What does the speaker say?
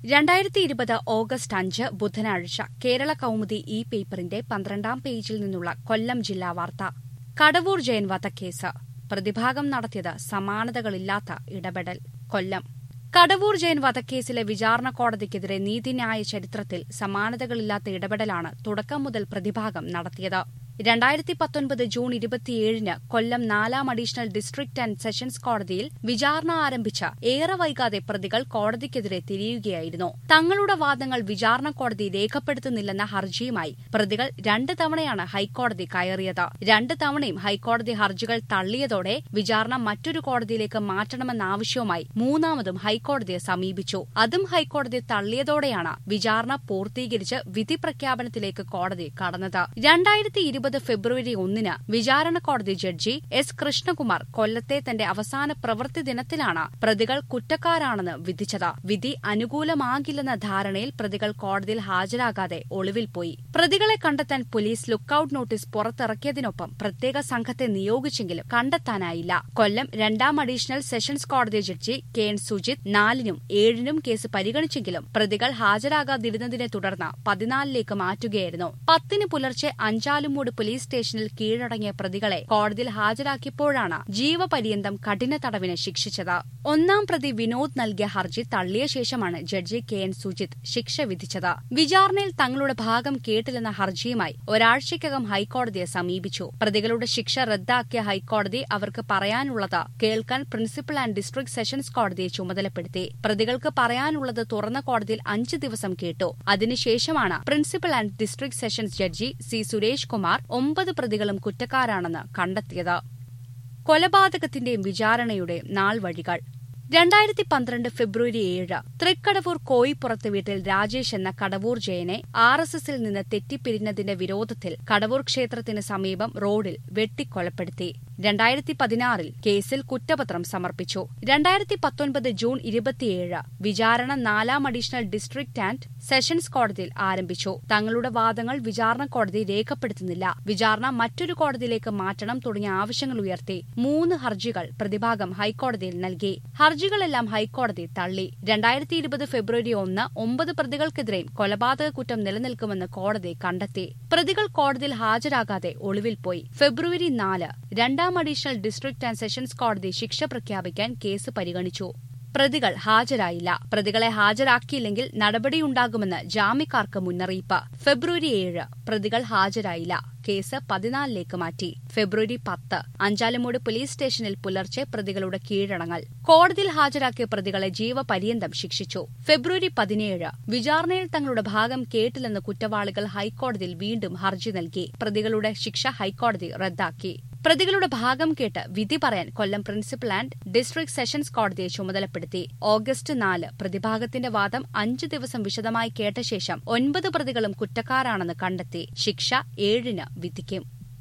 രണ്ടായിരത്തി ഇരുപത് ഓഗസ്റ്റ് അഞ്ച് ബുധനാഴ്ച കേരള കൗമുദി ഇ പേപ്പറിന്റെ പന്ത്രണ്ടാം പേജിൽ നിന്നുള്ള കൊല്ലം ജില്ലാ വാർത്ത കടവൂർ ജയൻ വധക്കേസ് പ്രതിഭാഗം നടത്തിയത് സമാനതകളില്ലാത്ത ഇടപെടൽ കൊല്ലം കടവൂർ ജയൻ വധക്കേസിലെ വിചാരണ കോടതിക്കെതിരെ നീതിന്യായ ചരിത്രത്തിൽ സമാനതകളില്ലാത്ത ഇടപെടലാണ് തുടക്കം മുതൽ പ്രതിഭാഗം നടത്തിയത് രണ്ടായിരത്തി പത്തൊൻപത് ജൂൺ ഇരുപത്തിയേഴിന് കൊല്ലം നാലാം അഡീഷണൽ ഡിസ്ട്രിക്ട് ആൻഡ് സെഷൻസ് കോടതിയിൽ വിചാരണ ആരംഭിച്ച ഏറെ വൈകാതെ പ്രതികൾ കോടതിക്കെതിരെ തിരിയുകയായിരുന്നു തങ്ങളുടെ വാദങ്ങൾ വിചാരണ കോടതി രേഖപ്പെടുത്തുന്നില്ലെന്ന ഹർജിയുമായി പ്രതികൾ രണ്ട് തവണയാണ് ഹൈക്കോടതി കയറിയത് രണ്ട് തവണയും ഹൈക്കോടതി ഹർജികൾ തള്ളിയതോടെ വിചാരണ മറ്റൊരു കോടതിയിലേക്ക് മാറ്റണമെന്ന ആവശ്യവുമായി മൂന്നാമതും ഹൈക്കോടതിയെ സമീപിച്ചു അതും ഹൈക്കോടതി തള്ളിയതോടെയാണ് വിചാരണ പൂർത്തീകരിച്ച് വിധി പ്രഖ്യാപനത്തിലേക്ക് കോടതി കടന്നത് രണ്ടായിരത്തി ഇരുപത് ഫെബ്രുവരി ഒന്നിന് വിചാരണ കോടതി ജഡ്ജി എസ് കൃഷ്ണകുമാർ കൊല്ലത്തെ തന്റെ അവസാന പ്രവൃത്തി ദിനത്തിലാണ് പ്രതികൾ കുറ്റക്കാരാണെന്ന് വിധിച്ചത് വിധി അനുകൂലമാകില്ലെന്ന ധാരണയിൽ പ്രതികൾ കോടതിയിൽ ഹാജരാകാതെ ഒളിവിൽ പോയി പ്രതികളെ കണ്ടെത്താൻ പോലീസ് ലുക്കൌട്ട് നോട്ടീസ് പുറത്തിറക്കിയതിനൊപ്പം പ്രത്യേക സംഘത്തെ നിയോഗിച്ചെങ്കിലും കണ്ടെത്താനായില്ല കൊല്ലം രണ്ടാം അഡീഷണൽ സെഷൻസ് കോടതി ജഡ്ജി കെ എൻ സുജിത് നാലിനും ഏഴിനും കേസ് പരിഗണിച്ചെങ്കിലും പ്രതികൾ ഹാജരാകാതിരുന്നതിനെ തുടർന്ന് പതിനാലിലേക്ക് മാറ്റുകയായിരുന്നു പത്തിന് പുലർച്ചെ അഞ്ചാലുമൂട് പോലീസ് സ്റ്റേഷനിൽ കീഴടങ്ങിയ പ്രതികളെ കോടതിയിൽ ഹാജരാക്കിയപ്പോഴാണ് ജീവപര്യന്തം കഠിന തടവിന് ശിക്ഷിച്ചത് ഒന്നാം പ്രതി വിനോദ് നൽകിയ ഹർജി തള്ളിയ ശേഷമാണ് ജഡ്ജി കെ എൻ സുജിത് ശിക്ഷ വിധിച്ചത് വിചാരണയിൽ തങ്ങളുടെ ഭാഗം കേട്ടില്ലെന്ന ഹർജിയുമായി ഒരാഴ്ചയ്ക്കകം ഹൈക്കോടതിയെ സമീപിച്ചു പ്രതികളുടെ ശിക്ഷ റദ്ദാക്കിയ ഹൈക്കോടതി അവർക്ക് പറയാനുള്ളത് കേൾക്കാൻ പ്രിൻസിപ്പൽ ആൻഡ് ഡിസ്ട്രിക്ട് സെഷൻസ് കോടതിയെ ചുമതലപ്പെടുത്തി പ്രതികൾക്ക് പറയാനുള്ളത് തുറന്ന കോടതിയിൽ അഞ്ച് ദിവസം കേട്ടു അതിനുശേഷമാണ് പ്രിൻസിപ്പൽ ആൻഡ് ഡിസ്ട്രിക്ട് സെഷൻസ് ജഡ്ജി സി സുരേഷ് കുമാർ ഒമ്പത് പ്രതികളും കുറ്റക്കാരാണെന്ന് കണ്ടെത്തിയത് കൊലപാതകത്തിന്റെയും വിചാരണയുടെയും നാൾവഴികൾ രണ്ടായിരത്തി പന്ത്രണ്ട് ഫെബ്രുവരി ഏഴ് തൃക്കടവൂർ കോയിപ്പുറത്ത് വീട്ടിൽ രാജേഷ് എന്ന കടവൂർ ജയനെ ആർ എസ് എസിൽ നിന്ന് തെറ്റിപ്പിരിഞ്ഞതിന്റെ വിരോധത്തിൽ കടവൂർ ക്ഷേത്രത്തിന് സമീപം റോഡിൽ വെട്ടിക്കൊലപ്പെടുത്തി രണ്ടായിരത്തി പതിനാറിൽ കേസിൽ കുറ്റപത്രം സമർപ്പിച്ചു രണ്ടായിരത്തി പത്തൊൻപത് ജൂൺ ഇരുപത്തിയേഴ് വിചാരണ നാലാം അഡീഷണൽ ഡിസ്ട്രിക്ട് ആൻഡ് സെഷൻസ് കോടതിയിൽ ആരംഭിച്ചു തങ്ങളുടെ വാദങ്ങൾ വിചാരണ കോടതി രേഖപ്പെടുത്തുന്നില്ല വിചാരണ മറ്റൊരു കോടതിയിലേക്ക് മാറ്റണം തുടങ്ങിയ ആവശ്യങ്ങൾ ഉയർത്തി മൂന്ന് ഹർജികൾ പ്രതിഭാഗം ഹൈക്കോടതിയിൽ നൽകി ഹർജികളെല്ലാം ഹൈക്കോടതി തള്ളി രണ്ടായിരത്തി ഇരുപത് ഫെബ്രുവരി ഒന്ന് ഒമ്പത് പ്രതികൾക്കെതിരെയും കൊലപാതക കുറ്റം നിലനിൽക്കുമെന്ന് കോടതി കണ്ടെത്തി പ്രതികൾ കോടതിയിൽ ഹാജരാകാതെ ഒളിവിൽ പോയി ഫെബ്രുവരി നാല് രണ്ടാം അഡീഷണൽ ഡിസ്ട്രിക്ട് ആൻഡ് സെഷൻസ് കോടതി ശിക്ഷ പ്രഖ്യാപിക്കാൻ കേസ് പരിഗണിച്ചു പ്രതികൾ ഹാജരായില്ല പ്രതികളെ ഹാജരാക്കിയില്ലെങ്കിൽ നടപടിയുണ്ടാകുമെന്ന് ജാമ്യക്കാർക്ക് മുന്നറിയിപ്പ് ഫെബ്രുവരി ഏഴ് പ്രതികൾ ഹാജരായില്ല കേസ് പതിനാലിലേക്ക് മാറ്റി ഫെബ്രുവരി പത്ത് അഞ്ചാലുമൂട് പോലീസ് സ്റ്റേഷനിൽ പുലർച്ചെ പ്രതികളുടെ കീഴടങ്ങൽ കോടതിയിൽ ഹാജരാക്കിയ പ്രതികളെ ജീവപര്യന്തം ശിക്ഷിച്ചു ഫെബ്രുവരി പതിനേഴ് വിചാരണയിൽ തങ്ങളുടെ ഭാഗം കേട്ടില്ലെന്ന് കുറ്റവാളികൾ ഹൈക്കോടതിയിൽ വീണ്ടും ഹർജി നൽകി പ്രതികളുടെ ശിക്ഷ ഹൈക്കോടതി റദ്ദാക്കി പ്രതികളുടെ ഭാഗം കേട്ട് വിധി പറയാൻ Kollam principal and district sessions കോടതിയെ ചുമതലപ്പെടുത്തി ഓഗസ്റ്റ് നാല് പ്രതിഭാഗത്തിന്റെ വാദം അഞ്ചു ദിവസം വിശദമായി കേട്ട ശേഷം ഒൻപത് പ്രതികളും കുറ്റക്കാരാണെന്ന് കണ്ടെത്തി ശിക്ഷ ഏഴിന് വിധിക്കും